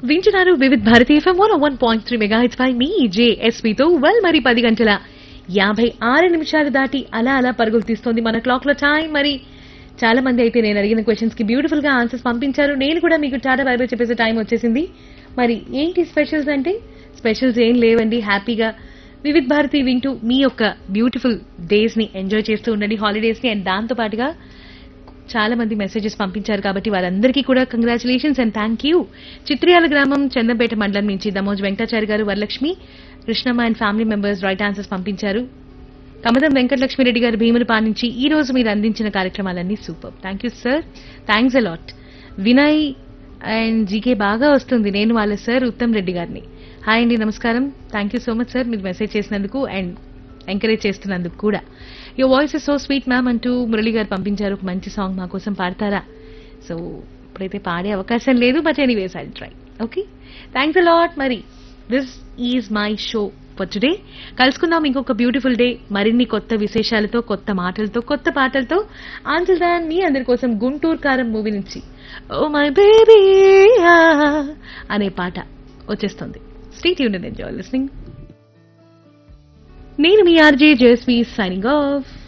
వింటున్నారు Vividh Bharatiya FM one one point three megahertz పై మీ జేఎస్పీతో వెల్ మరి పది గంటల యాభై ఆరు నిమిషాలు దాటి అలా అలా పరుగులు తీస్తోంది మన క్లాక్ లో టైం మరి చాలా మంది అయితే నేను అడిగిన క్వశ్చన్స్ కి బ్యూటిఫుల్ గా ఆన్సర్స్ పంపించారు నేను కూడా మీకు టాటా బై బై చెప్పేసే టైం వచ్చేసింది మరి ఏంటి స్పెషల్స్ అంటే స్పెషల్స్ ఏం లేవండి హ్యాపీగా వివిధ్ భారతి వింటూ మీ యొక్క బ్యూటిఫుల్ డేస్ ని ఎంజాయ్ చేస్తూ ఉండండి హాలిడేస్ ని అండ్ దాంతో పాటుగా చాలా మంది మెసేజెస్ పంపించారు కాబట్టి వారందరికీ కూడా congratulations and thank you Chitriyala గ్రామం చందంపేట మండలం నుంచి Damoj Venkatachari garu Varalakshmi Krishnamma and family members right answers పంపించారు కమదం వెంకటలక్ష్మిరెడ్డి గారు భీములపాడు నుంచి ఈ రోజు మీరు అందించిన కార్యక్రమాలన్నీ super thank you sir thanks a lot Vinay and GK బాగా వస్తుంది నేను వాళ్ళ సార్ ఉత్తమ్ రెడ్డి గారిని హాయ్ అండి నమస్కారం thank you so much sir మీరు మెసేజ్ చేసినందుకు అండ్ ఎంకరేజ్ చేస్తున్నందుకు కూడా your voice is so sweet ma'am అంటూ మురళి గారు పంపించారు ఒక మంచి సాంగ్ మా కోసం పాడతారా సో ఇప్పుడైతే పాడే అవకాశం లేదు but anyways I try okay thanks a lot మరి this is my show for today కలుసుకుందాం ఇంకొక బ్యూటిఫుల్ డే మరిన్ని కొత్త విశేషాలతో కొత్త మాటలతో కొత్త పాటలతో ఆన్సర్ దాన్ మీ అందరి కోసం గుంటూరు కారం మూవీ నుంచి ఓ మై బేబీ అనే పాట వచ్చేస్తుంది స్టేట్ యూనియన్ ఎంజాయ్ లిస్నింగ్ నేను మీ ఆర్జే జేస్వీ సైనింగ్ ఆఫ్